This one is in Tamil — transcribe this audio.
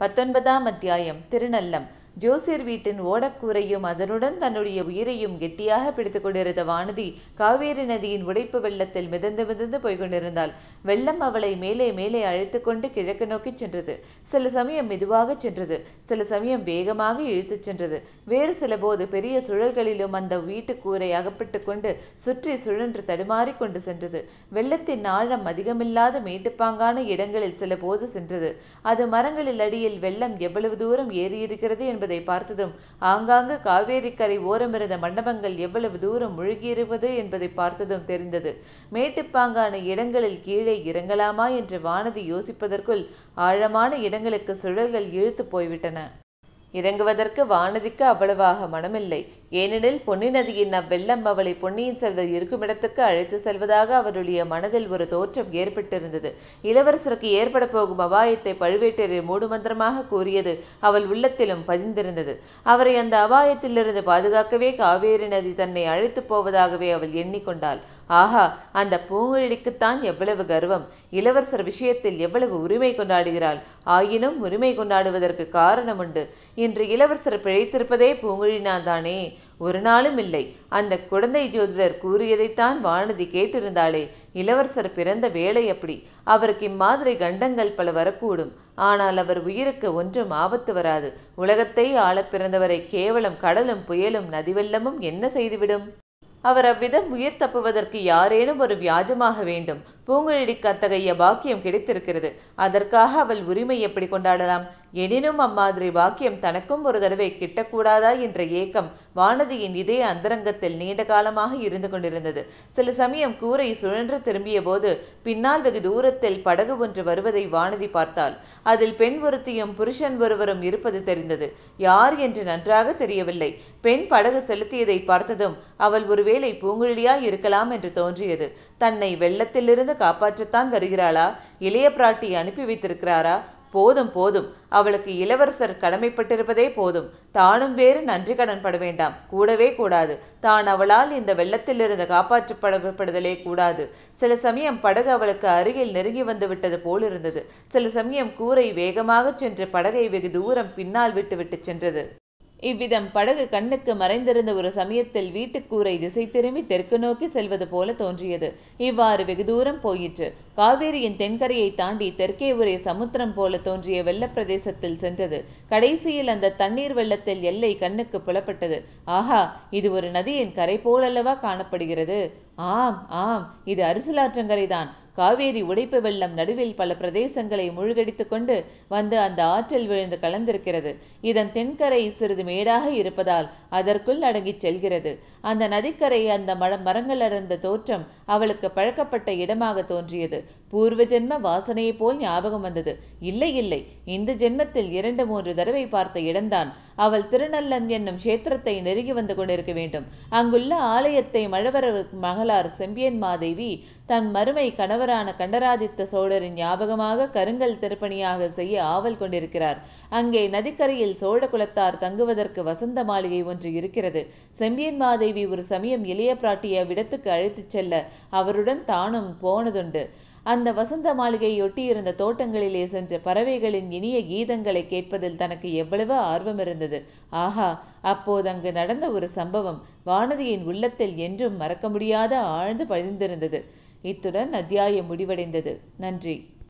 பத்தொன்பதாம் அத்தியாயம் திருநல்லம் ஜோசியர் வீட்டின் ஓடக்கூரையும் அதனுடன் தன்னுடைய உயிரையும் கெட்டியாக பிடித்துக் கொண்டிருந்த வானதி காவேரி நதியின் உடைப்பு வெள்ளத்தில் மிதந்து மிதந்து போய்க் கொண்டிருந்தாள் வெள்ளம் அவளை மேலே மேலே அழைத்து கொண்டு கிழக்கு நோக்கி சென்றது சில சமயம் மெதுவாக சென்றது சில சமயம் வேகமாக இழுத்துச் சென்றது வேறு சில போது பெரிய சுழல்களிலும் அந்த வீட்டு கூரை அகப்பட்டு கொண்டு சுற்றி சுழன்று தடுமாறி கொண்டு சென்றது வெள்ளத்தின் ஆழம் அதிகமில்லாத மேட்டுப்பாங்கான இடங்களில் சில போது சென்றது அது மரங்களில் அடியில் வெள்ளம் எவ்வளவு தூரம் ஏறியிருக்கிறது என்பதை பார்த்ததும் ஆங்காங்கு காவேரி கரை ஓரமிருந்த மண்டபங்கள் எவ்வளவு தூரம் முழுகியிருப்பது என்பதை பார்த்ததும் தெரிந்தது மேட்டுப்பாங்கான இடங்களில் கீழே இறங்கலாமா என்று வானதி யோசிப்பதற்குள் ஆழமான இடங்களுக்கு சுழல்கள் இழுத்து போய்விட்டன இறங்குவதற்கு வானதிக்கு அவ்வளவாக மனமில்லை ஏனெனில் பொன்னி நதியின் அவ்வெள்ளம் அவளை பொன்னியின் செல்வர் இருக்குமிடத்துக்கு அழைத்து செல்வதாக அவருடைய மனதில் ஒரு தோற்றம் ஏற்பட்டிருந்தது இளவரசருக்கு ஏற்பட போகும் அபாயத்தை பழுவேட்டரையர் மூடுமந்திரமாக கூறியது அவள் உள்ளத்திலும் பதிந்திருந்தது அவரை அந்த அபாயத்திலிருந்து பாதுகாக்கவே காவேரி நதி தன்னை அழைத்து போவதாகவே அவள் எண்ணிக்கொண்டாள் ஆஹா அந்த பூங்குழலிக்குத்தான் எவ்வளவு கர்வம் இளவரசர் விஷயத்தில் எவ்வளவு உரிமை கொண்டாடுகிறாள் ஆயினும் உரிமை கொண்டாடுவதற்கு காரணம் உண்டு இன்று இளவரசர் பிழைத்திருப்பதே பூங்குழினான் தானே ஒரு நாளும் இல்லை அந்த குழந்தை ஜோதிடர் கூறியதைத்தான் வானதி கேட்டிருந்தாளே இளவரசர் பிறந்த வேலை அப்படி அவருக்கு இம்மாதிரி கண்டங்கள் பல வரக்கூடும் ஆனால் அவர் உயிருக்கு ஒன்றும் ஆபத்து வராது உலகத்தை ஆளப் பிறந்தவரை கேவலம் கடலும் புயலும் நதிவெள்ளமும் என்ன செய்துவிடும் அவர் அவ்விதம் உயிர் தப்புவதற்கு யாரேனும் ஒரு வியாஜமாக வேண்டும் பூங்குழலிக்கு அத்தகைய பாக்கியம் கிடைத்திருக்கிறது அதற்காக அவள் உரிமை எப்படி கொண்டாடலாம் எனினும் அம்மாதிரி பாக்கியம் தனக்கும் ஒரு தடவை கிட்டக்கூடாதா என்ற ஏக்கம் வானதியின் இதய அந்தரங்கத்தில் நீண்ட காலமாக இருந்து கொண்டிருந்தது சில சமயம் கூரை சுழன்று திரும்பிய போது பின்னால் வெகு தூரத்தில் படகு ஒன்று வருவதை வானதி பார்த்தாள் அதில் பெண் ஒருத்தியும் புருஷன் ஒருவரும் இருப்பது தெரிந்தது யார் என்று நன்றாக தெரியவில்லை பெண் படகு செலுத்தியதை பார்த்ததும் அவள் ஒருவேளை பூங்குழலியாய் இருக்கலாம் என்று தோன்றியது தன்னை வெள்ளத்திலிருந்து காப்பாற்றத்தான் வருகிறாளா இளைய பிராட்டி அனுப்பி வைத்திருக்கிறாரா போதும் போதும் அவளுக்கு இளவரசர் கடமைப்பட்டிருப்பதே போதும் தானும் வேறு நன்றி கடன் பட வேண்டாம் கூடவே கூடாது தான் அவளால் இந்த வெள்ளத்திலிருந்து காப்பாற்றப்படப்படுதலே கூடாது சில சமயம் படகு அவளுக்கு அருகில் நெருங்கி வந்து விட்டது போல் இருந்தது சில சமயம் கூரை வேகமாகச் சென்று படகை வெகு தூரம் பின்னால் விட்டு விட்டு சென்றது இவ்விதம் படகு கண்ணுக்கு மறைந்திருந்த ஒரு சமயத்தில் வீட்டுக்கூரை திசை திரும்பி தெற்கு நோக்கி செல்வது போல தோன்றியது இவ்வாறு வெகு தூரம் போயிற்று காவேரியின் தென்கரையை தாண்டி தெற்கே ஒரே சமுத்திரம் போல தோன்றிய வெள்ளப் பிரதேசத்தில் சென்றது கடைசியில் அந்த தண்ணீர் வெள்ளத்தில் எல்லை கண்ணுக்கு புலப்பட்டது ஆஹா இது ஒரு நதியின் கரை போலல்லவா காணப்படுகிறது ஆம் ஆம் இது அரசியலாற்றங்கரைதான் காவேரி உடைப்பு வெள்ளம் நடுவில் பல பிரதேசங்களை முழுகடித்து கொண்டு வந்து அந்த ஆற்றில் விழுந்து கலந்திருக்கிறது இதன் தென்கரை சிறிது மேடாக இருப்பதால் அதற்குள் அடங்கிச் செல்கிறது அந்த நதிக்கரை அந்த மர மரங்கள் அடர்ந்த தோற்றம் அவளுக்கு பழக்கப்பட்ட இடமாக தோன்றியது பூர்வ ஜென்ம வாசனையைப் போல் ஞாபகம் வந்தது இல்லை இல்லை இந்த ஜென்மத்தில் இரண்டு மூன்று தடவை பார்த்த இடம்தான் அவள் திருநல்லம் என்னும் க்ஷேத்திரத்தை நெருங்கி வந்து கொண்டிருக்க வேண்டும் அங்குள்ள ஆலயத்தை மழவர மகளார் செம்பியன் மாதேவி தன் மறுமை கணவரான கண்டராதித்த சோழரின் ஞாபகமாக கருங்கல் திருப்பணியாக செய்ய ஆவல் கொண்டிருக்கிறார் அங்கே நதிக்கரையில் சோழ குலத்தார் தங்குவதற்கு வசந்த மாளிகை ஒன்று இருக்கிறது செம்பியன் மாதேவி ஒரு சமயம் இளைய பிராட்டியை விடத்துக்கு அழைத்துச் செல்ல அவருடன் தானும் போனதுண்டு அந்த வசந்த மாளிகையை ஒட்டியிருந்த தோட்டங்களிலே சென்று பறவைகளின் இனிய கீதங்களை கேட்பதில் தனக்கு எவ்வளவு ஆர்வம் இருந்தது ஆஹா அப்போது அங்கு நடந்த ஒரு சம்பவம் வானதியின் உள்ளத்தில் என்றும் மறக்க முடியாத ஆழ்ந்து பதிந்திருந்தது இத்துடன் அத்தியாயம் முடிவடைந்தது நன்றி